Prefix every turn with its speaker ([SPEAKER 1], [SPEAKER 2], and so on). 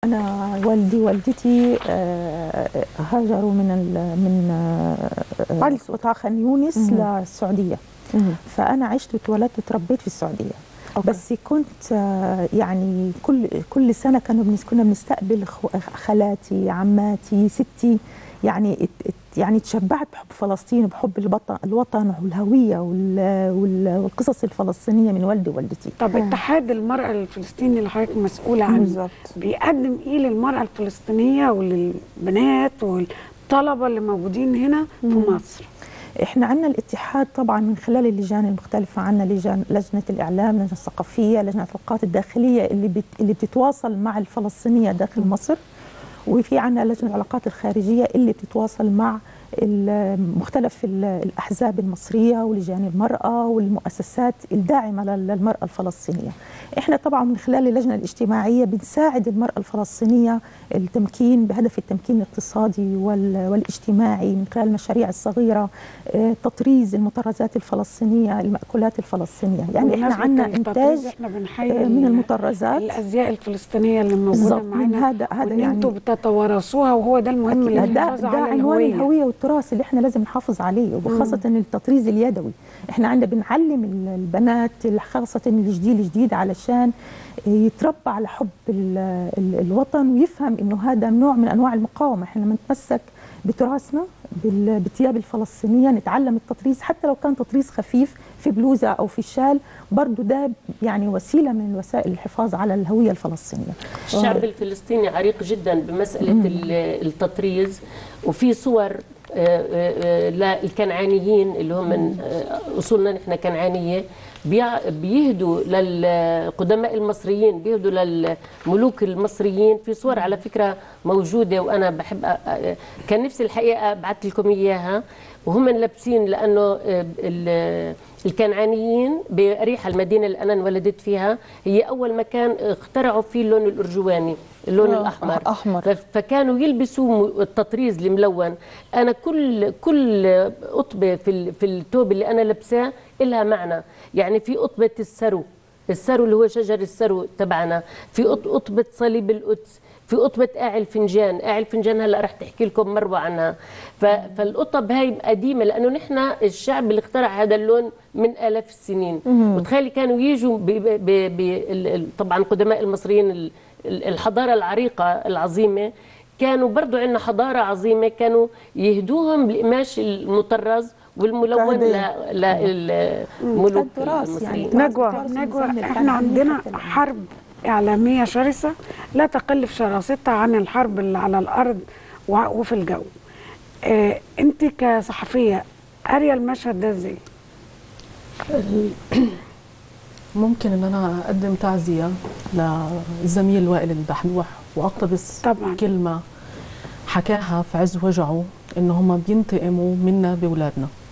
[SPEAKER 1] انا والدي والدتي آه، هاجروا من ال- من آه،
[SPEAKER 2] علي.
[SPEAKER 1] قطاع خان يونس
[SPEAKER 2] مم.
[SPEAKER 1] للسعوديه فانا عشت واتولدت وتربيت في السعوديه
[SPEAKER 2] أوكي.
[SPEAKER 1] بس كنت آه، يعني كل كل سنه كانوا بنس كنا بنستقبل خو- خالاتي عماتي ستي يعني ات- ات- يعني تشبعت بحب فلسطين وبحب الوطن الوطن والهويه وال- وال- والقصص الفلسطينيه من والدي ووالدتي
[SPEAKER 3] طب اتحاد المرأة الفلسطيني اللي حضرتك مسؤولة عنه
[SPEAKER 2] بالظبط
[SPEAKER 3] بيقدم ايه للمرأة الفلسطينية وللبنات والطلبة اللي موجودين هنا في
[SPEAKER 1] مم.
[SPEAKER 3] مصر
[SPEAKER 1] احنا عندنا الاتحاد طبعا من خلال اللجان المختلفه عندنا لجان لجنه الاعلام لجنه الثقافيه لجنه العلاقات الداخليه اللي بت اللي بتتواصل مع الفلسطينيه داخل مصر وفي عندنا لجنه العلاقات الخارجيه اللي بتتواصل مع ال- مختلف ال- الاحزاب المصريه ولجان المراه والمؤسسات الداعمه لل- للمراه الفلسطينيه. احنا طبعا من خلال اللجنه الاجتماعيه بنساعد المراه الفلسطينيه التمكين بهدف التمكين الاقتصادي وال- والاجتماعي من خلال المشاريع الصغيره آه، تطريز المطرزات الفلسطينيه المأكولات الفلسطينيه يعني احنا
[SPEAKER 3] بمناسبة
[SPEAKER 1] عندنا
[SPEAKER 3] التطريز،
[SPEAKER 1] انتاج
[SPEAKER 3] احنا
[SPEAKER 1] آه،
[SPEAKER 3] بنحيي
[SPEAKER 1] من
[SPEAKER 3] ال-
[SPEAKER 1] المطرزات
[SPEAKER 3] الازياء الفلسطينيه اللي موجوده
[SPEAKER 1] بالظبط من
[SPEAKER 3] معانا
[SPEAKER 1] هذا هذا
[SPEAKER 3] وان
[SPEAKER 1] يعني
[SPEAKER 3] انتوا بتتوارثوها وهو ده المهم
[SPEAKER 1] أكيد. ده,
[SPEAKER 3] للحفاظ
[SPEAKER 1] ده
[SPEAKER 3] على
[SPEAKER 1] عنوان
[SPEAKER 3] الهويه
[SPEAKER 1] الهويه والتراث اللي احنا لازم نحافظ عليه وخاصه التطريز اليدوي احنا عندنا بنعلم ال- البنات خاصه الجيل الجديد علشان يتربى على حب ال ال الوطن ويفهم انه هذا نوع من انواع المقاومه احنا لما نتمسك بتراثنا بال- بالثياب الفلسطينيه نتعلم التطريز حتى لو كان تطريز خفيف في بلوزه او في شال برضه ده يعني وسيله من وسائل الحفاظ على الهويه الفلسطينيه
[SPEAKER 4] الشعب الفلسطيني عريق جدا بمسألة ال- التطريز وفي صور آه، آه، آه، للكنعانيين اللي هم من آه، أصولنا نحن كنعانية بيع- بيهدوا للقدماء المصريين بيهدوا للملوك المصريين في صور على فكرة موجودة وأنا بحب أ- أ- كان نفسي الحقيقة أبعث لكم إياها وهم لابسين لأنه آه، ال- الكنعانيين بأريحة المدينة اللي أنا انولدت فيها هي أول مكان اخترعوا فيه اللون الأرجواني اللون
[SPEAKER 2] آه،
[SPEAKER 4] الأحمر
[SPEAKER 2] أحمر.
[SPEAKER 4] ف- فكانوا يلبسوا م- التطريز الملون أنا كل كل قطبة في ال- في الثوب اللي أنا لابساه إلها معنى يعني في قطبة السرو السرو اللي هو شجر السرو تبعنا في قط- قطبة صليب القدس في قطبة قاع الفنجان قاع الفنجان هلا رح تحكي لكم مروة عنها ف... فالقطب هاي قديمة لأنه نحن الشعب اللي اخترع هذا اللون من آلاف السنين وتخيلي كانوا يجوا ب... ب... ب... ب... ال- ال- طبعا قدماء المصريين ال- ال- الحضارة العريقة العظيمة كانوا برضو عندنا حضارة عظيمة كانوا يهدوهم بالقماش المطرز والملون
[SPEAKER 2] كهدية.
[SPEAKER 4] للملوك
[SPEAKER 1] التراث يعني
[SPEAKER 4] المصريين
[SPEAKER 2] نجوى.
[SPEAKER 1] التراث
[SPEAKER 3] نجوى
[SPEAKER 1] المسمى
[SPEAKER 3] احنا
[SPEAKER 1] الكنعاني
[SPEAKER 3] عندنا
[SPEAKER 1] حتى الآن.
[SPEAKER 3] حرب اعلاميه شرسه لا تقل في شراستها عن الحرب اللي على الارض وع- وفي الجو اه انت كصحفيه قاريه المشهد ده ازاي
[SPEAKER 5] ممكن ان انا اقدم تعزيه للزميل وائل الدحلوح واقتبس
[SPEAKER 3] طبعا
[SPEAKER 5] كلمه حكاها في عز وجعه ان هم بينتقموا منا باولادنا